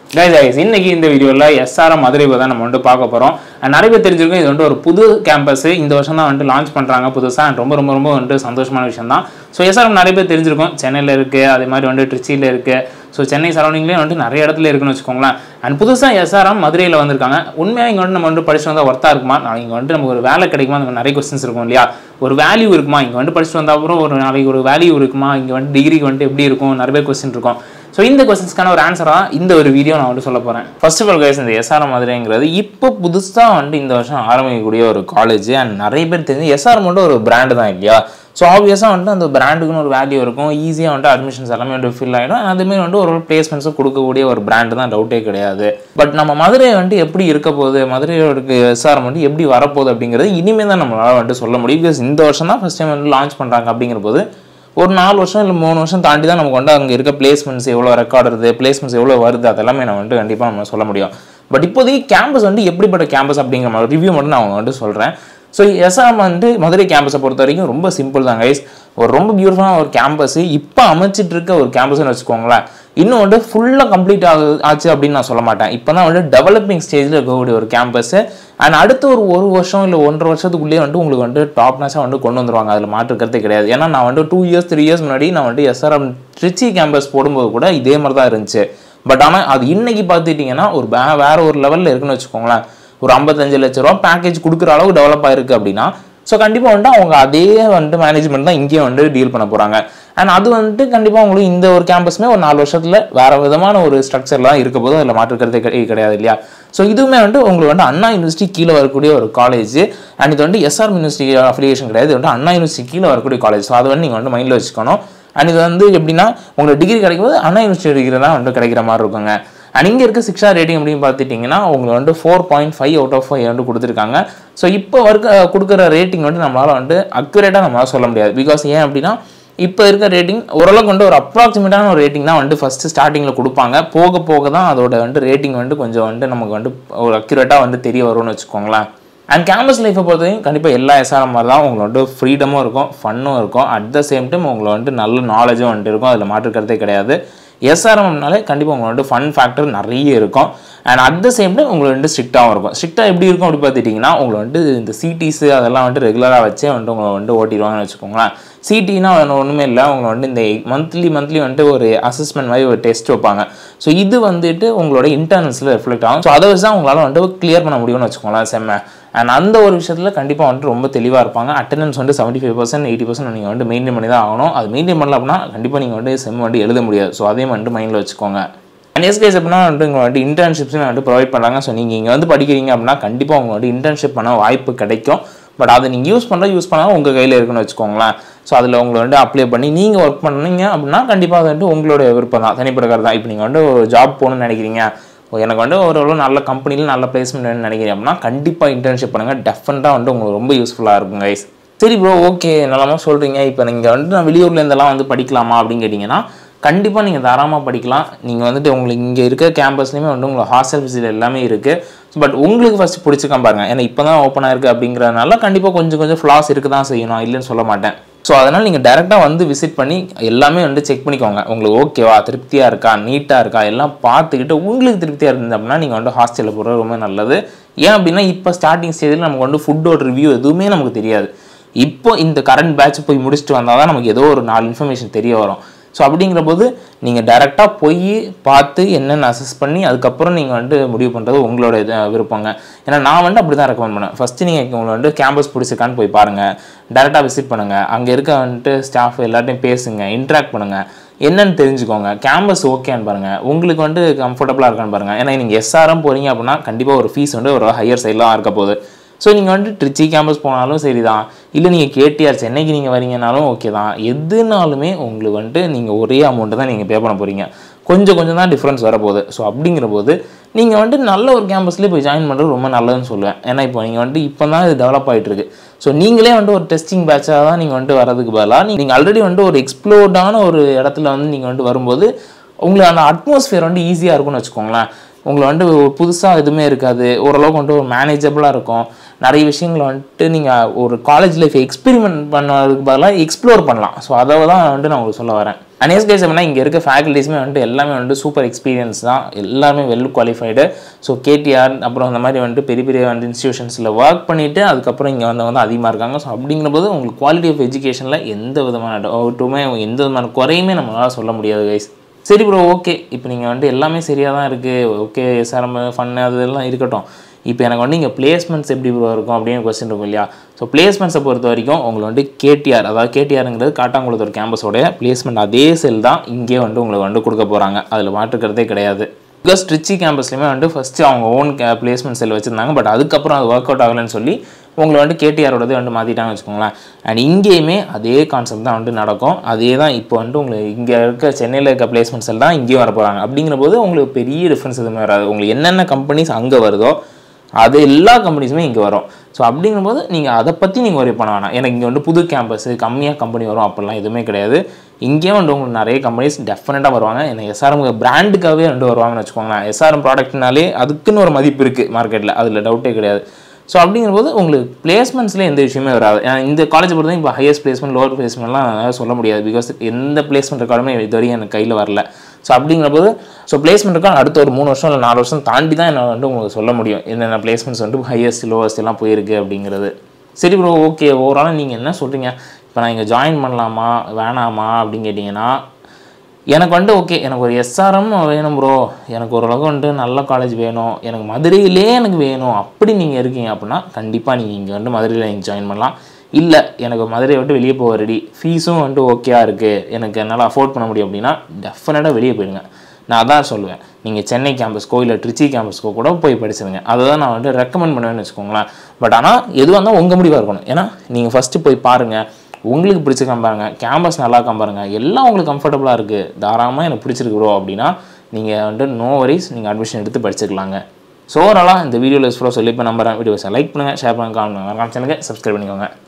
guys guys இன்னைக்கு இந்த வீடியோவில் எஸ்ஆர்எம் மதுரை தான் நம்ம வந்துட்டு பார்க்க போகிறோம் நிறைய பேர் தெரிஞ்சிருக்கும் இது வந்துட்டு ஒரு புது கேம்பஸ் இந்த வருஷம் தான் வந்துட்டு லான்ச் பண்ணுறாங்க புதுசாக ரொம்ப ரொம்ப ரொம்ப வந்துட்டு சந்தோஷமான விஷயம் தான் ஸோ எஸ்ஆர்எம் நிறைய பேர் தெரிஞ்சிருக்கும் சென்னையில் இருக்குது அதே மாதிரி வந்துட்டு ட்ரிச்சியில் இருக்குது ஸோ சென்னை சரௌண்டிங்லேயே வந்துட்டு நிறைய இடத்துல இருக்குன்னு வச்சுக்கோங்களேன் அண்ட் புதுசாக எஸ்ஆர்எம் மதுரையில் வந்திருக்காங்க உண்மையாக இங்கே வந்து நம்ம வந்து படிச்சுட்டு வந்தால் ஒர்த்தாக இருக்குமா நாளைக்கு இங்கே வந்துட்டு நமக்கு ஒரு வேலை கிடைக்குமா அந்த மாதிரி நிறைய கொஸ்டின்ஸ் இருக்கும் இல்லையா ஒரு வேல்யூ இருக்குமா இங்கே வந்துட்டு படிச்சுட்டு வந்த அப்புறம் ஒரு நாளைக்கு ஒரு வேல்யூ இருக்குமா இங்கே வந்துட்டு டிகிரிக்கு வந்துட்டு எப்படி இருக்கும் நிறைய பேர் கொஸ்டின் இருக்கும் ஸோ இந்த கொஸ்டின்ஸ்க்கான ஒரு ஆன்சராக இந்த ஒரு வீடியோ நான் வந்து சொல்ல போகிறேன் ஃபர்ஸ்ட் ஆஃப் ஆல் கைஸ் இந்த எஸ்ஆர்எம் மதுரைங்கிறது இப்போ புதுசாக வந்துட்டு இந்த வருஷம் ஆரம்பிக்கக்கூடிய ஒரு காலேஜ் அண்ட் நிறைய பேர் தெரிஞ்சு எஸ்ஆர்எம் மட்டும் ஒரு பிராண்டு தான் இல்லையா ஸோ ஆப்வியஸாக வந்துட்டு அந்த பிராண்டுக்குன்னு ஒரு வேல்யூ இருக்கும் ஈஸியாக வந்துட்டு அட்மிஷன்ஸ் எல்லாமே வந்துட்டு ஃபில் ஆகிடும் அதுமாரி வந்துட்டு ஒரு பிளேஸ்மெண்ட்ஸும் கொடுக்கக்கூடிய ஒரு பிராண்டு தான் டவுட்டே கிடையாது பட் நம்ம மதுரை வந்துட்டு எப்படி இருக்க போகுது மதுரையோட எஸ்ஆர்எம் வந்து எப்படி வரப்போகுது அப்படிங்கிறது இனிமேல் தான் நம்மளால் வந்துட்டு சொல்ல முடியும் பிகாஸ் இந்த வருஷம் தான் ஃபஸ்ட் டைம் வந்து லான்ச் பண்ணுறாங்க அப்படிங்கிற போது ஒரு நாலு வருஷம் இல்லை மூணு வருஷம் தாண்டி தான் நமக்கு வந்து அங்கே இருக்க பிளேஸ்மெண்ட்ஸ் எவ்வளோ ரெக்கார்ட் வருது பிளேஸ்மெண்ட்ஸ் எவ்வளோ வருது அதெல்லாமே நம்ம வந்துட்டு கண்டிப்பாக நம்ம சொல்ல முடியும் பட் இப்போதைக்கு கேம்பஸ் வந்து எப்படிப்பட்ட கேம்பஸ் அப்படிங்கிற மாதிரி ரிவ்யூ மட்டும் நான் அவங்க வந்துட்டு சொல்கிறேன் ஸோ எஸ்ஆர்எம் வந்து மதுரை கேம்பஸை பொறுத்த வரைக்கும் ரொம்ப சிம்பிள் தான் கைஸ் ஒரு ரொம்ப பியூட்டிஃபுல்லான ஒரு கேம்பஸ் இப்போ அமைச்சிட்டு இருக்க ஒரு கேம்பஸ்னு வச்சுக்கோங்களேன் இன்னும் வந்து ஃபுல்லாக கம்ப்ளீட் ஆகு ஆச்சு அப்படின்னு நான் சொல்ல மாட்டேன் இப்போ தான் வந்து டெவலப்பிங் ஸ்டேஜில் இருக்கக்கூடிய ஒரு கேம்பஸ் அண்ட் அடுத்த ஒரு ஒரு வருஷம் இல்லை ஒன்றரை வருஷத்துக்குள்ளேயே வந்து உங்களுக்கு வந்து டாப் நாஸாக வந்து கொண்டு வந்துருவாங்க அதில் மாற்றுக்கிறதே கிடையாது ஏன்னா நான் வந்து டூ இயர்ஸ் த்ரீ இயர்ஸ் முன்னாடி நான் வந்து எஸ்ஆர்எம் ட்ரிச்சி கேம்பஸ் போடும்போது கூட இதே மாதிரி தான் இருந்துச்சு பட் ஆனால் அது இன்னைக்கு பார்த்துட்டிங்கன்னா ஒரு வே வேற ஒரு லெவலில் இருக்குன்னு வச்சுக்கோங்களேன் ஒரு ஐம்பத்தஞ்சு லட்ச ரூபா பேக்கேஜ் கொடுக்குற அளவுக்கு டெவலப் ஆயிருக்கு அப்படின்னா ஸோ கண்டிப்பாக வந்துட்டு அவங்க அதே வந்துட்டு மேனேஜ்மெண்ட் தான் இங்கேயும் வந்து டீல் பண்ண போகிறாங்க அண்ட் அது வந்துட்டு கண்டிப்பாக உங்களுக்கு இந்த ஒரு கேம்பஸுமே ஒரு நாலு வருஷத்தில் வேற விதமான ஒரு ஸ்ட்ரக்சரில் தான் இருக்க போது அதில் மாற்றுக்கிறதே கிடை- கிடையாது இல்லையா ஸோ இதுவுமே வந்துட்டு உங்களுக்கு வந்து அண்ணா யூனிவர்சிட்டி கீழே வரக்கூடிய ஒரு காலேஜ் அண்ட் இது வந்து எஸ்ஆர் யூனிவர்சிட்டி அஃபிலியேஷன் கிடையாது இது வந்து அண்ணா யூனிவர்சிட்டி கீழே வரக்கூடிய காலேஜ் ஸோ அது வந்து நீங்கள் வந்து மைண்டில் வச்சுக்கணும் அண்ட் இது வந்து எப்படின்னா உங்களுக்கு டிகிரி கிடைக்கும்போது அண்ணா யூனிவர்சிட்டி டிகிரி தான் வந்து கிடைக்கிற மாதிரி இருக்குங்க அண்ட் இங்கே இருக்க சிக்ஸா ரேட்டிங் அப்படின்னு பார்த்துட்டிங்கன்னா உங்களுக்கு வந்து four point five out of five வந்து கொடுத்துருக்காங்க ஸோ இப்போ இருக்க கொடுக்குற ரேட்டிங் வந்து நம்மளால் வந்து அக்யூரேட்டாக நம்மளால் சொல்ல முடியாது பிகாஸ் ஏன் அப்படின்னா இப்போ இருக்க ரேட்டிங் ஓரளவுக்கு வந்து ஒரு அப்ராக்சிமேட்டான ஒரு ரேட்டிங் தான் வந்து ஃபஸ்ட்டு ஸ்டார்டிங்கில் கொடுப்பாங்க போக போக தான் அதோட வந்து ரேட்டிங் வந்து கொஞ்சம் வந்து நமக்கு வந்து ஒரு அக்யூரேட்டாக வந்து தெரிய வரும்னு வச்சுக்கோங்களேன் அண்ட் கேம்பஸ் லைஃப்பை பொறுத்தவரைக்கும் கண்டிப்பாக எல்லா எஸ்ஆர்எம் மாதிரி தான் உங்களுக்கு வந்து ஃப்ரீடமும் இருக்கும் ஃபன்னும் இருக்கும் அட் த சேம் டைம் உங்களை வந்து நல்ல நாலேஜும் வந்துட்டு இருக்கும் அதில் மாற்றுக்கிறதே கிடையாது எஸ்ஆர்எம்னாலே கண்டிப்பாக உங்களுக்கு வந்து ஃபன் ஃபேக்டர் நிறைய இருக்கும் and at the same time உங்களுக்கு வந்து ஸ்ட்ரிக்டாகவும் இருக்கும் ஸ்ட்ரிக்டாக எப்படி இருக்கும் அப்படி பார்த்துட்டிங்கன்னா உங்களை வந்து இந்த சிடிஸ் அதெல்லாம் வந்து ரெகுலராக வச்சே வந்துட்டு உங்களை வந்து ஓட்டிடுவாங்கன்னு வச்சுக்கோங்களேன் சிடினா ஒன்றுமே இல்லை உங்களை வந்து இந்த மந்த்லி மந்த்லி வந்துட்டு ஒரு அசஸ்மெண்ட் மாதிரி ஒரு டெஸ்ட் வைப்பாங்க ஸோ இது வந்துட்டு உங்களோட இன்டர்னல்ஸில் ரிஃப்ளெக்ட் ஆகும் ஸோ அதை வச்சு தான் உங்களால் வந்து கிளியர் பண்ண முடியும்னு வச்சுக்கோங்களேன் செம்ம அண்ட் அந்த ஒரு விஷயத்தில் கண்டிப்பாக வந்துட்டு ரொம்ப தெளிவாக இருப்பாங்க அட்டண்டன்ஸ் வந்து seventy five percent eighty percent நீங்கள் வந்து மெயின்டைன் பண்ணி தான் ஆகணும் அது மெயின்டைன் பண்ணல அப்படின்னா கண்டிப்பாக நீங்கள் வந்து செம் வந்து எழுத முடியாது ஸோ அதையும் வந்துட்டு மைண்டில் வச்சுக்கோங்க அண்ட் எஸ்கேஸ் அப்படின்னா வந்துட்டு இங்கே வந்துட்டு இன்டர்ன்ஷிப்ஸும் வந்து ப்ரொவைட் பண்ணுறாங்க ஸோ நீங்கள் இங்கே வந்து படிக்கிறீங்க அப்படின்னா கண்டிப்பாக உங்களுக்கு வந்து இன்டர்ன்ஷிப் பண்ண வாய்ப்பு கிடைக்கும் பட் அதை நீங்கள் யூஸ் பண்ணுற யூஸ் பண்ணால் உங்கள் கையில் இருக்குன்னு வச்சுக்கோங்களேன் ஸோ அதில் உங்களை வந்து அப்ளை பண்ணி நீங்கள் ஒர்க் பண்ணீங்க அப்படின்னா கண்டிப்பாக அது வந்து உங்களுடைய விருப்பம் தான் தனிப்பட்ட கருத்து தான் இப்போ நீங்கள் வந்து ஒரு ஜாப் போகணும்னு நினைக்கிறீங்க ஓ, எனக்கு வந்து ஒரு ஒரு நல்ல கம்பெனியில் நல்ல பிளேஸ்மெண்ட் நினைக்கிறீங்க அப்படின்னா கண்டிப்பாக இன்டர்ன்ஷிப் பண்ணுங்கள் டெஃபினட்டாக வந்து உங்களுக்கு ரொம்ப யூஸ்ஃபுல்லாக இருக்கும் கைஸ் சரி ப்ரோ ஓகே நல்லாமா சொல்கிறீங்க இப்போ நீங்கள் வந்துட்டு நான் வெளியூர்ல இருந்தெல்லாம் வந்து படிக்கலாமா அப்படின்னு கேட்டிங்கன்னா கண்டிப்பாக நீங்கள் தாராளமாக படிக்கலாம் நீங்கள் வந்துட்டு உங்களுக்கு இங்கே இருக்க கேம்பஸ்லேயுமே வந்து உங்களுக்கு ஹாஸ்டல் ஃபெசிலிட்டி எல்லாமே இருக்குது பட் உங்களுக்கு ஃபஸ்ட்டு பிடிச்சிக்காம பாருங்க ஏன்னா இப்போ தான் ஓப்பனாக இருக்குது அப்படிங்கிறதுனால கண்டிப்பாக கொஞ்சம் கொஞ்சம் ஃப்ளாஸ் இருக்க தான் செய்யணும் இல்லைன்னு சொல்ல மாட்டேன் ஸோ அதனால் நீங்கள் டேரெக்டாக வந்து விசிட் பண்ணி எல்லாமே வந்து செக் பண்ணிக்கோங்க உங்களுக்கு ஓகேவா திருப்தியாக இருக்கா நீட்டாக இருக்கா எல்லாம் பார்த்துக்கிட்டு உங்களுக்கு திருப்தியாக இருந்தது அப்படின்னா நீங்கள் வந்து ஹாஸ்டலில் போகிறது ரொம்ப நல்லது ஏன் அப்படின்னா இப்போ ஸ்டார்டிங் ஸ்டேஜில் நமக்கு வந்து ஃபுட்டோட ரிவ்யூ எதுவுமே நமக்கு தெரியாது இப்போ இந்த கரண்ட் பேட்ச் போய் முடிச்சுட்டு வந்தால் தான் நமக்கு ஏதோ ஒரு நாலு இன்ஃபர்மேஷன் தெரிய வரும் ஸோ அப்படிங்கிற போது நீங்கள் டேரெக்டாக போய் பார்த்து என்னென்ன அசஸ் பண்ணி அதுக்கப்புறம் நீங்கள் வந்துட்டு முடிவு பண்ணுறது உங்களோட இது விருப்பங்க ஏன்னா நான் வந்து அப்படி தான் ரெக்கமெண்ட் பண்ணேன் ஃபஸ்ட்டு நீங்கள் உங்களை வந்து கேம்பஸ் பிடிச்சிருக்கான்னு போய் பாருங்கள் டேரெக்டாக விசிட் பண்ணுங்கள் அங்கே இருக்க வந்துட்டு ஸ்டாஃப் எல்லார்ட்டையும் பேசுங்க இன்ட்ராக்ட் பண்ணுங்கள் என்னன்னு தெரிஞ்சுக்கோங்க கேம்பஸ் ஓகேன்னு பாருங்கள் உங்களுக்கு வந்து கம்ஃபர்டபுளாக இருக்கான்னு பாருங்கள் ஏன்னா நீங்கள் எஸ்ஆர்எம் போகிறீங்க அப்படின்னா கண்டிப்பாக ஒரு ஃபீஸ் வந்து ஒரு ஹையர் சைடில் இருக்க போகுது ஸோ நீங்கள் வந்துட்டு ட்ரிச்சி கேம்பஸ் போனாலும் சரி தான் இல்லை நீங்கள் கேடிஆர் சென்னைக்கு நீங்கள் வரீங்கனாலும் ஓகே தான் எதுனாலுமே உங்களுக்கு வந்துட்டு நீங்கள் ஒரே அமௌண்ட்டு தான் நீங்கள் பே பண்ண போகிறீங்க கொஞ்சம் கொஞ்சம் தான் டிஃப்ரென்ஸ் வரப்போகுது ஸோ அப்படிங்கிற போது நீங்கள் வந்துட்டு நல்ல ஒரு கேம்பஸ்லேயே போய் ஜாயின் பண்ணுறது ரொம்ப நல்லதுன்னு சொல்லுவேன் ஏன்னா இப்போ நீங்கள் வந்துட்டு இப்போ தான் இது டெவலப் ஆகிட்டு இருக்கு ஸோ நீங்களே வந்துட்டு ஒரு டெஸ்டிங் பேட்சாக தான் நீங்கள் வந்துட்டு வரதுக்கு பதிலாக நீங்கள் ஆல்ரெடி வந்துட்டு ஒரு எக்ஸ்ப்ளோர்டான ஒரு இடத்துல வந்து நீங்கள் வந்துட்டு வரும்போது உங்களுக்கு அந்த அட்மாஸ்ஃபியர் வந்து ஈஸியாக இருக்கும்னு வச்சுக்கோங்களேன் உங்களை வந்துட்டு புதுசாக எதுவுமே இருக்காது ஓரளவுக்கு வந்துட்டு ஒரு மேனேஜபிளாக இருக்கும் நிறைய விஷயங்களை வந்துட்டு நீங்கள் ஒரு காலேஜ் லைஃப் எக்ஸ்பெரிமெண்ட் பண்ணதுக்கு பதிலாக எக்ஸ்ப்ளோர் பண்ணலாம் ஸோ அதை தான் வந்துட்டு நான் உங்களுக்கு சொல்ல வரேன் அனேஸ் கேஸ் அப்படின்னா இங்கே இருக்க ஃபேக்கல்ட்டிஸுமே வந்துட்டு எல்லாமே வந்துட்டு சூப்பர் எக்ஸ்பீரியன்ஸ் தான் எல்லாமே வெல் குவாலிஃபைடு ஸோ கேடிஆர் அப்புறம் அந்த மாதிரி வந்துட்டு பெரிய பெரிய வந்து இன்ஸ்டியூஷன்ஸில் ஒர்க் பண்ணிவிட்டு அதுக்கப்புறம் இங்கே வந்து வந்து அதிகமாக இருக்காங்க ஸோ அப்படிங்கிற போது உங்களுக்கு குவாலிட்டி ஆஃப் எஜுகேஷனில் எந்த விதமான டவுட்டுமே எந்த விதமான குறையுமே நம்மளால் சொல்ல முடியாது கைஸ் சரி ப்ரோ ஓகே இப்போ நீங்கள் வந்துட்டு எல்லாமே சரியாக தான் இருக்குது ஓகே எஸ்ஆர்எம் ஃபன்னு அது எல்லாம் இருக்கட்டும் இப்போ எனக்கு வந்து இங்கே பிளேஸ்மெண்ட்ஸ் எப்படி ப்ரோ இருக்கும் அப்படின்னு கொஸ்டின் இருக்கும் இல்லையா ஸோ பிளேஸ்மெண்ட்ஸை பொறுத்த வரைக்கும் உங்களை வந்து கேடிஆர் அதாவது கேடிஆருங்கிறது காட்டாங்குளத்தூர் கேம்பஸோடைய பிளேஸ்மெண்ட் அதே செல் தான் இங்கே வந்து உங்களுக்கு வந்து கொடுக்க போகிறாங்க அதில் மாற்றுக்கிறதே கிடையாது பிகாஸ் ட்ரிச்சி கேம்பஸ்லையுமே வந்து ஃபஸ்ட்டு அவங்க ஓன் கே பிளேஸ்மெண்ட் செல் வச்சுருந்தாங்க பட் அதுக்கப்புறம் அது ஒர்க் அவுட் ஆகலைன்னு சொல்லி உங்களை வந்து கேடிஆரோடது வந்து மாற்றிட்டாங்கன்னு வச்சுக்கோங்களேன் அண்ட் இங்கேயுமே அதே கான்செப்ட் தான் வந்து நடக்கும் அதே தான் இப்போ வந்து உங்களுக்கு இங்கே இருக்க சென்னையில் இருக்க பிளேஸ்மெண்ட் செல் தான் இங்கேயும் வர போகிறாங்க அப்படிங்கிற போது உங்களுக்கு பெரிய டிஃப்ரென்ஸ் எதுவுமே வராது உங்களுக்கு என்னென்ன கம்பெனிஸ் அங்கே வருதோ அது எல்லா கம்பெனிஸுமே இங்கே வரும் ஸோ அப்படிங்கும்போது நீங்கள் அதை பற்றி நீங்கள் ஒரே பண்ண வேணாம் எனக்கு இங்கே வந்து புது கேம்பஸ் கம்மியாக கம்பெனி வரும் அப்படிலாம் எதுவுமே கிடையாது இங்கேயும் வந்து உங்களுக்கு நிறைய கம்பெனிஸ் டெஃபினட்டாக வருவாங்க எனக்கு எஸ்ஆர்எம் பிராண்டுக்காகவே வந்து வருவாங்கன்னு வச்சுக்கோங்களேன் எஸ்ஆர்எம் ப்ராடக்ட்னாலே அதுக்குன்னு ஒரு மதிப்பு இருக்குது மார்க்கெட்டில் அதில் டவுட்டே கிடையாது ஸோ அப்படிங்கும்போது உங்களுக்கு பிளேஸ்மெண்ட்ஸில் எந்த விஷயமே வராது ஏன்னா இந்த காலேஜ் பொறுத்த இப்போ ஹையஸ்ட் பிளேஸ்மெண்ட் லோவர் பிளேஸ்மெண்ட்லாம் என்னால் சொல்ல முடியாது பிகாஸ் எந்த பிளேஸ்மெண்ட் ரெக்கார்டுமே இது வரையும் எனக்கு கையில் வரல ஸோ அப்படிங்கிற போது ஸோ பிளேஸ்மெண்ட் ரெக்கார்டு அடுத்த ஒரு மூணு வருஷம் இல்லை நாலு வருஷம் தாண்டி தான் என்ன வந்து உங்களுக்கு சொல்ல முடியும் என்னென்ன பிளேஸ்மெண்ட்ஸ் வந்து ஹையஸ்ட் லோவஸ்ட் எல்லாம் போயிருக்கு அப்படிங்கிறது சரி ப்ரோ ஓகே ஓவரால் நீங்கள் என்ன சொல்கிறீங்க இப்போ நான் இங்கே ஜாயின் பண்ணலாமா வேணாமா அப்படின்னு கேட்டிங்கன்னா எனக்கு வந்துட்டு ஓகே எனக்கு ஒரு எஸ்ஆர்எம் வேணும் ப்ரோ எனக்கு ஓரளவுக்கு வந்துட்டு நல்ல காலேஜ் வேணும் எனக்கு மதுரையிலே எனக்கு வேணும் அப்படி நீங்கள் இருக்கீங்க அப்படின்னா கண்டிப்பாக நீங்கள் இங்கே வந்து மதுரையில் நீங்கள் ஜாயின் பண்ணலாம் இல்லை எனக்கு மதுரையை விட்டு வெளியே போக ரெடி ஃபீஸும் வந்துட்டு ஓகேயா இருக்குது எனக்கு என்னால் அஃபோர்ட் பண்ண முடியும் அப்படின்னா டெஃபினட்டாக வெளியே போயிடுங்க நான் அதான் சொல்லுவேன் நீங்கள் சென்னை கேம்பஸ்க்கோ இல்லை ட்ரிச்சி கேம்பஸ்க்கோ கூட போய் படிச்சிருங்க அதை தான் நான் வந்துட்டு ரெக்கமெண்ட் பண்ணுவேன்னு வச்சுக்கோங்களேன் பட் ஆனால் எதுவாக இருந்தால் உங்கள் முடிவாக இருக்கணும் ஏன்னா நீங்கள் ஃபஸ்ட்டு போய் பாருங்கள் உங்களுக்கு பிடிச்சிருக்காம பாருங்க கேம்பஸ் நல்லா இருக்காம பாருங்க எல்லாம் உங்களுக்கு கம்ஃபர்டபுளாக இருக்குது தாராளமாக எனக்கு பிடிச்சிருக்கு ப்ரோ அப்படின்னா நீங்கள் வந்துட்டு நோ வரிஸ் நீங்கள் அட்மிஷன் எடுத்து படிச்சுக்கலாங்க ஸோ ஓவராலாக இந்த வீடியோவில் யூஸ்ஃபுல்லாக சொல்லி இப்போ நம்புறேன் வீடியோஸை லைக் பண்ணுங்கள் ஷேர் பண்ணுங்கள் காமெண்ட் பண்ணுங்கள் சேனலுக்கு சப்ஸ்கிரைப் பண்ணிக்கோங்க